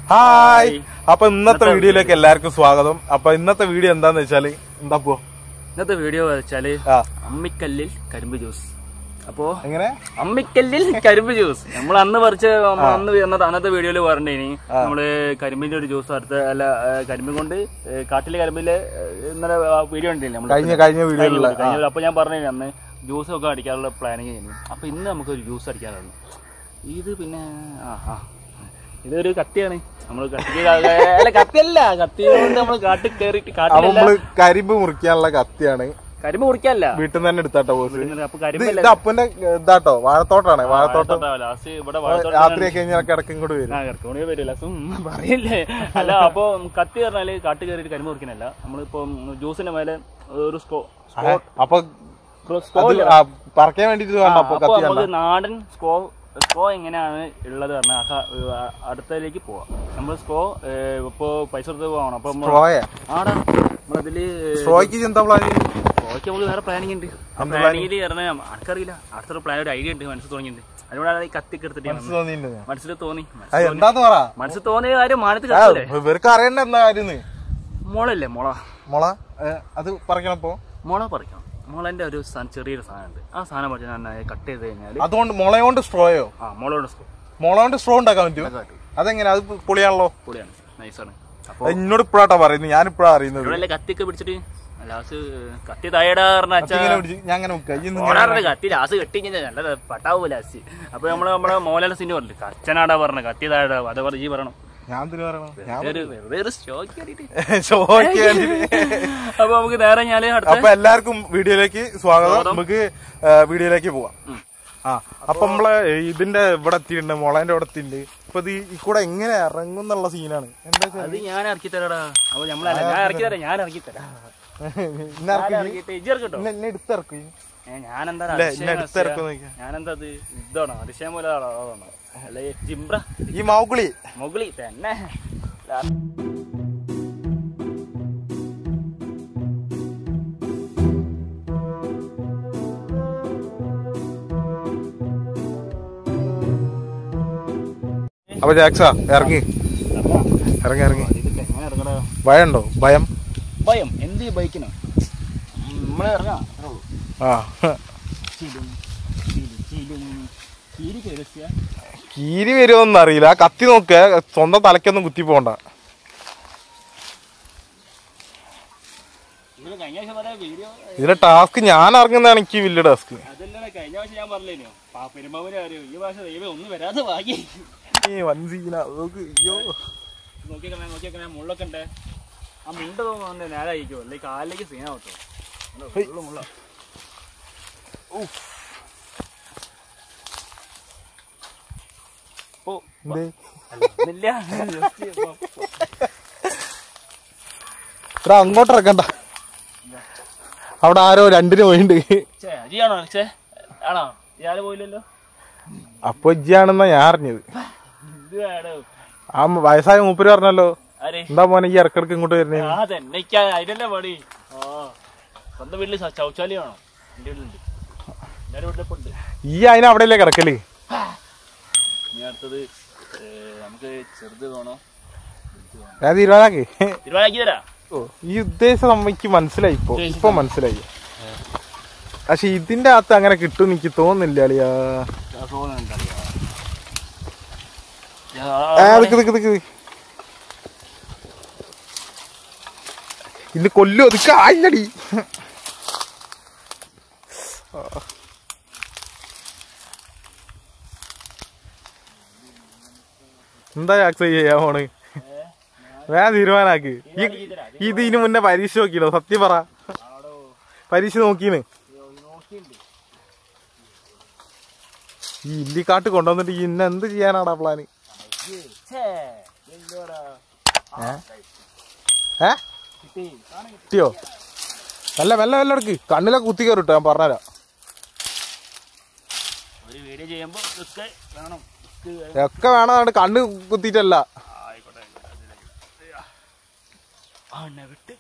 Hi അപ്പൊ ഇന്നത്തെ വീഡിയോയിലേക്ക് എല്ലാവർക്കും സ്വാഗതം അപ്പൊ ഇന്നത്തെ വീഡിയോ എന്താന്ന് വെച്ചാല് എന്താ പോ ഇന്നത്തെ വീഡിയോ വെച്ചാല് ആ അമ്മിക്കല്ലിൽ കരിമ്പ് ജ്യൂസ് അപ്പോ എങ്ങനെ അമ്മിക്കല്ലിൽ കരിമ്പ് ജ്യൂസ് നമ്മൾ അന്ന് പറിച്ച നമ്മൾ അന്ന് അന്നത്തെ അന്നത്തെ വീഡിയോയിൽ പറഞ്ഞിനി നമ്മള് കരിമ്പിന്റെ ഒരു ജ്യൂസ് അടുത്ത് അല്ല ഏ, കരിമ്പ് കൊണ്ട് ഏ, കാട്ടിലെ കരിമ്പിലെ ഏ, ഇന്നലെ വീഡിയോ ഉണ്ടല്ലേ നമ്മള് കഴിഞ്ഞ കഴിഞ്ഞ വീഡിയോയിലുള്ള കഴിഞ്ഞ വീഡിയോ. അപ്പൊ ഞാൻ പറഞ്ഞു അന്ന് ജ്യൂസ് ഒക്കെ അടിക്കാനുള്ള പ്ലാനിങ് ചെയ്യുന്നു അപ്പൊ ഇന്ന് നമുക്ക് ഒരു ജ്യൂസ് അടിക്കാനാണ് ഇത് പിന്നെ ആ ആ ഇതൊരു കത്തിയാണ് നമ്മൾ കത്തി അല്ല കത്തിയല്ല കത്തി കൊണ്ട് നമ്മൾ കാട്ടിൽ കയറിയിട്ട് അപ്പൊ കാട്ടിലല്ല നമ്മള് കരിമ്പ് മുറിക്കാനുള്ള കത്തിയാണ് കരിമ്പ് മുറിക്കല്ല വീട്ടിൽ നിന്ന് തന്നെ എടുത്താട്ടോ ബോസ് അപ്പൊ ഇത് കരിമ്പല്ല ഇത് അപ്പന്റെ ഇതാട്ടോ വാഴത്തോട്ടാണ് വാഴത്തോട്ടം ലാസ്റ്റ് ഇവിടെ വാഴത്തോട്ടം രാത്രിയൊക്കെ കഴിഞ്ഞാൽ കിടക്കും കൂടെ വരും ആ ഇറക്കോണി വരില്ല പറയില്ലേ അല്ല അപ്പൊ കത്തി പറഞ്ഞാല് കാട്ട് കയറിയിട്ട് കരിമ്പ് മുറിക്കാനല്ല നമ്മളിപ്പോ ജ്യൂസിന്റെ മേലെ ഒരു സ്കോ അപ്പൊ സ്കോ അത് ആ, പറിക്കാൻ വേണ്ടിട്ട് വേണ്ട അപ്പൊ അപ്പൊ കത്തി നമുക്ക് നാടൻ സ്കോ സ്കോ എങ്ങനെയാണ് ഉള്ളത് പറഞ്ഞാൽ അടുത്തതിലേക്ക് പോവാം നമ്മൾ സ്കോ ഇപ്പോ പൈസ കൊടുത്ത് പോകണം അപ്പൊ നമ്മള് സ്ട്രോയ ആടാ നമ്മളതില് സ്ട്രോയ്ക്ക് എന്താ പ്ലാൻ സ്കോയ്ക്ക് നമുക്ക് വേറെ പ്ലാനിങ് ഉണ്ട് ആ പ്ലാനിങ്ങിൽ പറഞ്ഞാൽ ആർക്കറിയില്ല അടുത്തൊരു പ്ലാൻ ഒരു ഐഡിയ ഉണ്ട് മനസ്സിൽ തോന്നിയിട്ടുണ്ട് അതുകൊണ്ടാണ് ഈ കത്തിക്ക് എടുത്തിട്ട് ഞാൻ തോന്നിയിട്ടുണ്ട് മനസ്സിൽ തോന്നി അത് എന്താന്ന് പറ മനസ്സിൽ തോന്നിയ കാര്യം മാനത്ത് ആ, കത്തൂലേ ഇവർക്ക് അറിയണ്ട എന്താ കാര്യം മുളല്ലേ മുള മുള ഏ, അത് പറിക്കണപ്പോ മുള പറിക്കണം മുളന്റെ ഒരു സാധനം ചെറിയൊരു സാധനമുണ്ട് ആ സാധനം പറിച്ച് ഞാൻ കട്ട് ചെയ്ത് കഴിഞ്ഞാൽ അതുകൊണ്ട് മുള കൊണ്ട് സ്ട്രോയോ ആ മുളയുടെ സ്കോ മുള കൊണ്ട് സ്ട്രോ ഉണ്ടാക്കാൻ പറ്റും അതെങ്ങനെ അത് പൊളിയാണല്ലോ പൊളിയാണ് നൈസാണ് അപ്പൊ അത് എന്നോട് ഇപ്പഴാട്ടാ പറയുന്നത് ഞാൻ ഇപ്പഴാ അറിയുന്നത് ഇവിടെ കത്തിയൊക്കെ പിടിച്ചിട്ട് ലാസ്റ്റ് കത്തി തായടാ പറഞ്ഞ അച്ഛാ ഇങ്ങനെ പിടിച്ച് ഞാൻ അങ്ങനെ വെക്കാം ഇയ്യ് ഇന്ന് ഓടാറുണ്ട് കത്തി ലാസ്റ്റ് കെട്ടി കഴിഞ്ഞാൽ നല്ല പട്ടാവും ലാസ്റ്റ് അപ്പൊ നമ്മള് നമ്മളെ മോഹൻലാൽ സിനിമ പറഞ്ഞില്ല അച്ഛനാടാ പറഞ്ഞ കത്തി തായടാ അത് പറഞ്ഞ് ഈ പറയണം ഞാൻ എന്തിനു പറയണം ഞാൻ വെറുതെ ഒരു- വെറുതെ ഒരു സ്റ്റോക്ക് കയറിയിട്ട് ഷോയ്ക്ക് വേണ്ടിട്ട്. അപ്പൊ നമുക്ക് നേരെ ഞാല് അടുത്ത അപ്പൊ എല്ലാവർക്കും വീഡിയോയിലേക്ക് സ്വാഗതം നമുക്ക് ആ, വീഡിയോയിലേക്ക് പോവാം ആ അപ്പൊ നമ്മളെ ഇതിന്റെ ഇവിടെ എത്തിയിട്ടുണ്ട് മുളേന്റെ ഇവിടെ എത്തിയിട്ടുണ്ട് ഇപ്പൊ ഇത് ഈ കൂടെ എങ്ങനെ ഇറങ്ങും എന്നുള്ള സീനാണ് എന്താ വെച്ചാ അത് ഞാൻ ഇറക്കി തരാടാ അപ്പൊ നമ്മളല്ല ഞാൻ ഇറക്കി തരാം ഞാൻ ഇറക്കി തരാം ഇന്നെ ഞാൻ ഇറക്കി ഇറക്കിയിട്ട് ഇജ്ജ് ഇറക്കിട്ടോ ഇന്നെ- ഇന്നെ എടുത്തിറക്കും ഞാനെന്താ ഇല്ല, ഇന്നെ എടുത്തിറക്കും നോക്കിയാ. ഞാനെന്താ അത് ഇതാണോ അതിശയം പോലെ ആളാണോ അല്ലെ ജിംബ്ര ഈ മാവുകുളി മുകളി തന്നെ അപ്പൊ ജാക്സ ഇറങ്ങി ഇറങ്ങി ഇറങ്ങി ഇതൊക്കെ എങ്ങനെ ഇറങ്ങടാ ഭയമുണ്ടോ ഭയം ഭയം എന്ത് ഈ ബൈക്കിന് നമ്മളെ ഇറങ്ങാം അത്രേ ഉള്ളൂ ആ ചിലും ചിലി ചിലും ചിരി കയറിയ കീരി വരുമോന്നും അറിയില്ല ആ കത്തി നോക്കുക സ്വന്തം തലയ്ക്കൊന്നും കുത്തി പോണ്ട ഇതിന് കഴിഞ്ഞ ആഴ്ച പറയാ വീഡിയോ ഇതിലെ ടാസ്ക് ഞാൻ ഇറങ്ങുന്നതാണ് എനിക്ക് വലിയ ടാസ്ക് അതല്ലേ കഴിഞ്ഞ ആഴ്ച ഞാൻ പറഞ്ഞില്ലോ പെരുമ്പാവൂര് കാര്യം ഈ പ്രാവശ്യം ദൈവം ഒന്നും വരാതെ ഭാഗ്യ ഈ വൻ സീന നോക്ക് അയ്യോ നോക്കിയേക്കണേ നോക്കിയേക്കണേ മുള്ളൊക്കെ ഉണ്ട് ആ മുണ്ട് തോന്നുന്നുണ്ട് നേരെ അയക്കോ അല്ലെങ്കിൽ കാലിലേക്ക് സീനാവട്ടോ ഫുള്ള് മുള്ള ഓ എന്തേ? ഇല്ല എടാ അങ്ങോട്ട് ഇറക്കണ്ട അവിടെ ആരോ രണ്ടിന് പോയിണ്ട് ചേ അജിയാണോ ചേ ആണോ ഇയാള് പോയില്ലല്ലോ അപ്പൊ ഇജ്ജിയാണെന്നാ ഞാൻ അറിഞ്ഞത് ഇത് വേടോ ആ വയസ്സായ മൂപ്പര് പറഞ്ഞല്ലോ ആരെ എന്താ മോനെ ഈ ഇറക്കിടക്ക് ഇങ്ങോട്ട് വരുന്നേ ആ തന്നെ അതിനല്ലേ പണി ആ സ്വന്തം വീട്ടില് ശ- ശൗചാലയമാണോ എന്റെ വീട്ടിലുണ്ട് എല്ലാരും വീട്ടിലിപ്പോ ഉണ്ട് ഈ അതിന് അവിടെയല്ലേ കിടക്കല് ഇനി അടുത്തത് ഏ, നമുക്ക് ചെറുത് വേണോ ഞാൻ തീരുമാനാക്കി തീരുമാനാക്കി തരാം ഓ, ഈ ഉദ്ദേശം നമുക്ക് മനസ്സിലായി ഇപ്പൊ ഇപ്പൊ മനസ്സിലായി പക്ഷെ ഇതിന്റെ അകത്ത് അങ്ങനെ കിട്ടും എനിക്ക് തോന്നുന്നില്ല അളിയാ ആ, നിക്ക് നിക്ക് നിക്ക് നിക്ക്. ഇന്ന് കൊല്ലോ നിക്ക ആയില്ലടി എന്താ ആക്സ ചെയ്യാ പോണ് വേഗം തീരുമാനാക്ക് ഈ ഇത് ഇതിന് മുന്നേ പരീക്ഷ നോക്കിയല്ലോ സത്യം പറ പരീക്ഷ നോക്കീന് ഈ ഇല്ലിക്കാട്ട് കൊണ്ടുവന്നിട്ട് ഈ ഇന്ന് എന്ത് ചെയ്യാനാടാ പ്ലാന് ഏ കിട്ടിയോ നല്ല വെല്ല വെല്ല എടുക്ക് കണ്ണിലൊക്കെ കുത്തി കയറിട്ടോ ഞാൻ പറഞ്ഞുതരാം ഒരു വീഡിയോ ചെയ്യുമ്പോ ഇതൊക്കെ വേണം ഒക്കെ വേണം കണ്ണ് കുത്തിയിട്ടല്ല ആയിക്കോട്ടെ ആണ വിട്ട്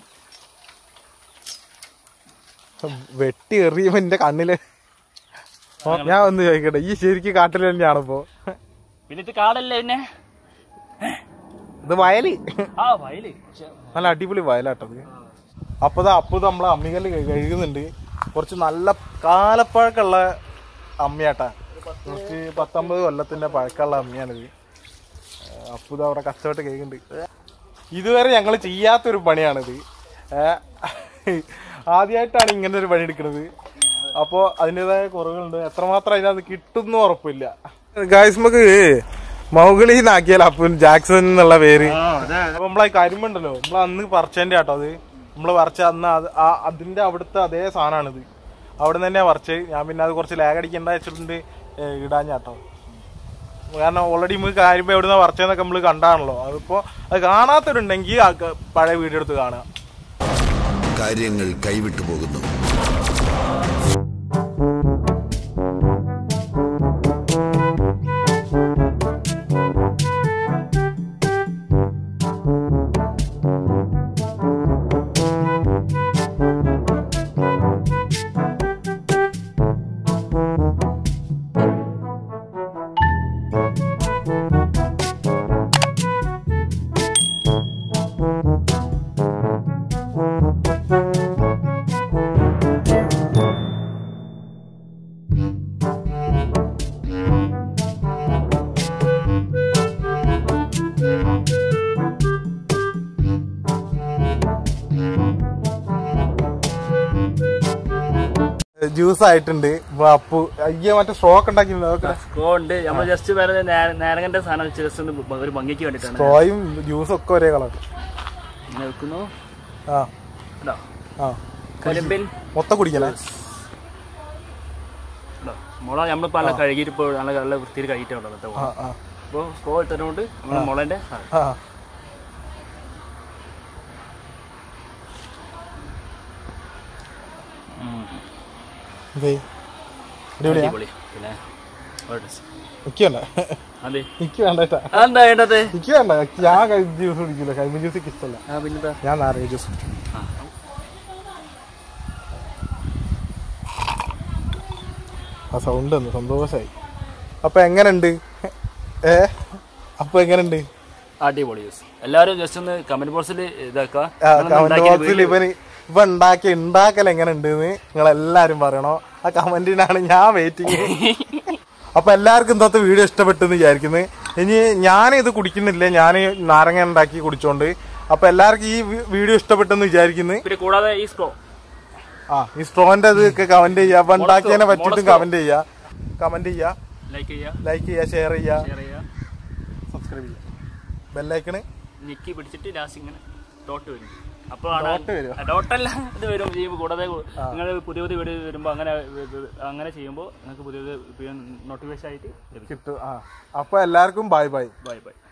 വെട്ടി എറിയുമ്പോ എന്റെ കണ്ണില് ഓ, ഞാൻ ഒന്ന് ചോദിക്കട്ടെ ഈ ശരിക്കും കാട്ടിൽ തന്നെയാണിപ്പോ പിന്നെ ഇത് കാടല്ലേ പിന്നെ ഇത് വയല് ആ വയല് പക്ഷെ നല്ല അടിപൊളി വയലാട്ടത് അപ്പൊ ദാ അപ്പൊ നമ്മളെ അമ്മികല്ല് കഴു- കഴുകുന്നുണ്ട് കുറച്ച് നല്ല കാലപ്പഴക്കമുള്ള അമ്മിയാട്ടാ കുറച്ച് പത്തൊമ്പത് കൊല്ലത്തിന്റെ പഴക്കമുള്ള അമ്മിയാണിത് അപ്പൊ ഇത് അവിടെ കഷ്ടപ്പെട്ട് കഴുകുന്നുണ്ട് ഇതുവരെ ഞങ്ങൾ ചെയ്യാത്തൊരു പണിയാണിത് ഏഹ് ആദ്യമായിട്ടാണ് ഇങ്ങനെ ഒരു പണി എടുക്കുന്നത് അപ്പോൾ അതിൻ്റെതായ കുറവുകളുണ്ട് എത്രമാത്രം അതിനകത്ത് കിട്ടുന്നു ഉറപ്പില്ല ഗായ്സ് നമുക്ക് മൗഗളിന്നാക്കിയാൽ അപ്പം ജാക്സൺ എന്നുള്ള പേര് ആ അതെ അപ്പൊ നമ്മളെ കരിമ്പുണ്ടല്ലോ നമ്മൾ അന്ന് പറിച്ചതിന്റെ ആട്ടോ അത് നമ്മള് പറിച്ച അന്ന് അത് ആ അതിന്റെ അവിടുത്തെ അതേ സാധനമാണിത് അവിടെ നിന്ന് തന്നെയാ പറിച്ച് ഞാൻ പിന്നെ അത് കുറച്ച് ലാഗ് അടിക്കണ്ട വെച്ചിട്ടുണ്ട് ഏ, ഇടാഞ്ഞാട്ടോ കാരണം ഓൾറെഡി നമുക്ക് കരിമ്പ് എവിടുന്ന പറിച്ചതെന്നൊക്കെ നമ്മൾ കണ്ടാണല്ലോ അതിപ്പോ അത് കാണാത്തവരുണ്ടെങ്കിൽ ആ ക- പഴയ വീഡിയോ എടുത്ത് കാണുക കാര്യങ്ങൾ കൈവിട്ടു പോകുന്നു ജ്യൂസ് ആയിട്ടുണ്ട് ഇപ്പൊ അപ്പു അയ്യ മറ്റേ സ്ട്രോക്ക് ഉണ്ടാക്കിയിട്ടുണ്ട് അതൊക്കെ സ്കോ ഉണ്ട് നമ്മൾ ജസ്റ്റ് വേറെ നേരങ്ങന്റെ സാധനം ജസ്റ്റ് ഒന്ന് ഭ- ഒരു ഭംഗിക്ക് വേണ്ടിട്ടാണ് സ്ട്രോയും ജ്യൂസും ഒക്കെ ഒരേ കളർ ഇങ്ങനെ വെക്കുന്നു ആ ഇതാ ആ കരിമ്പിൻ മൊത്തം കുടിക്കല ഇതാ. മുള നമ്മളിപ്പോ നല്ല കഴുകിയിട്ട് ഇപ്പോൾ നല്ല നല്ല വൃത്തിയിൽ കഴുകിയിട്ടുണ്ടല്ലോ കേട്ടോ ആ ആ അപ്പോൾ സ്കോ എടുത്തതുകൊണ്ട് നമ്മൾ മുളന്റെ സാധനം ആ ഉം. ഇതേ അടിപൊളിയാ അടിപൊളി പിന്നെ ഒരു dress. എനിക്ക് വേണ്ട അതെ എനിക്ക് വേണ്ട കേട്ടാ അതെന്താ വേണ്ടത് എനിക്ക് വേണ്ട ഞാൻ കൈ ജ്യൂസ് കുടിക്കില്ല കൈമ ജ്യൂസ് എനിക്ക് ഇഷ്ടമല്ല ആ പിന്നെന്താ ഞാൻ നാരങ്ങ ജ്യൂസ് ആ. ആ സൗണ്ട് ഒന്ന് സന്തോഷമായി അപ്പൊ എങ്ങനുണ്ട് ഏ അപ്പൊ എങ്ങനുണ്ട് അടിപൊളി ജ്യൂസ് എല്ലാവരും ജസ്റ്റ് ഒന്ന് കമന്റ് ബോക്സിൽ ഇതാക്കുക കമന്റ് ബോക്സിൽ ഇവന് ഇപ്പൊ ഉണ്ടാക്കി ഉണ്ടാക്കൽ എങ്ങനെയുണ്ട് നിങ്ങൾ എല്ലാരും പറയണോ ആ കമന്റിനാണ് ഞാൻ വെയിറ്റിംഗ് അപ്പൊ എല്ലാവർക്കും ഇന്നത്തെ വീഡിയോ ഇഷ്ടപ്പെട്ടെന്ന് വിചാരിക്കുന്നു ഇനി ഞാൻ ഇത് കുടിക്കുന്നില്ല ഞാൻ നാരങ്ങ ഉണ്ടാക്കി കുടിച്ചോണ്ട് അപ്പൊ എല്ലാവർക്കും ഈ വി- വീഡിയോ ഇഷ്ടപ്പെട്ടെന്ന് വിചാരിക്കുന്നു പിന്നെ കൂടാതെ ഈ സ്ട്രോ ആ ഈ സ്ട്രോന്റെ അത് ഒക്കെ കമന്റ് ചെയ്യാ അപ്പൊ ഉണ്ടാക്കിയതിനെ മോളസ്ട്രോ. പറ്റിയിട്ടും കമന്റ് ചെയ്യാ കമന്റ് ചെയ്യാ ലൈക്ക് ചെയ്യുക ലൈക്ക് ചെയ്യാ ഷെയർ ചെയ്യാ ഷെയർ ചെയ്യുക സബ്സ്ക്രൈബ് ചെയ്യാ ബെല്ലൈക്കണ് ഞെക്കി പിടിച്ചിട്ട് ലാസ്റ്റ് ഇങ്ങനെ ഡോട്ട് വരും അപ്പോഴാണ് Dot വരുമോ? ഡോട്ടല്ല ഇത് വരും ചെയ്യുമ്പോൾ കൂടാതെ നിങ്ങൾ പുതിയ പുതിയ വീഡിയോ വരുമ്പോൾ അങ്ങനെ അങ്ങനെ ചെയ്യുമ്പോൾ നിങ്ങൾക്ക് പുതിയ പുതിയ നോട്ടിഫിക്കേഷൻ ആയിട്ട് ലഭിക്കും കിട്ടും ആ അപ്പൊ എല്ലാവർക്കും ബൈ ബൈ ബൈ ബൈ